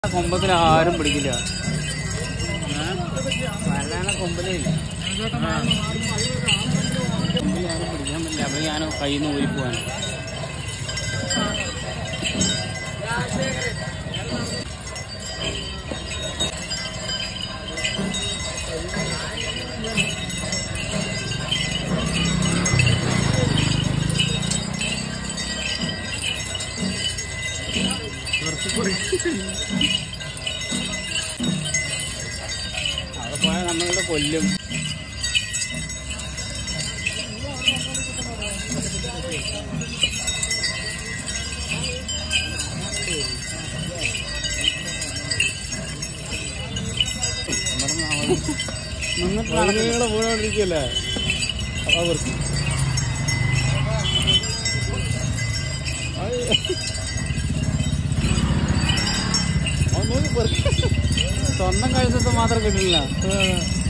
കൊമ്പത്തിന് ആരും പിടിക്കില്ല വല്ലാന കൊമ്പിലേ ഇല്ല കൊമ്പിൽ ആരും പിടിക്കാൻ പറ്റില്ല അപ്പൊ ഞാൻ കയ്യിൽ നിന്ന് ഊരിപ്പോവാൻ അവിടെ പോയാൽ നമ്മളിവിടെ കൊല്ലും നിന്നിട്ട് നടക്കുകളെ വീണോണ്ടിരിക്കല്ലേ അതാ വൃത്തി സ്വന്തം കഴുത്തത്ത് മാത്രം കിട്ടില്ല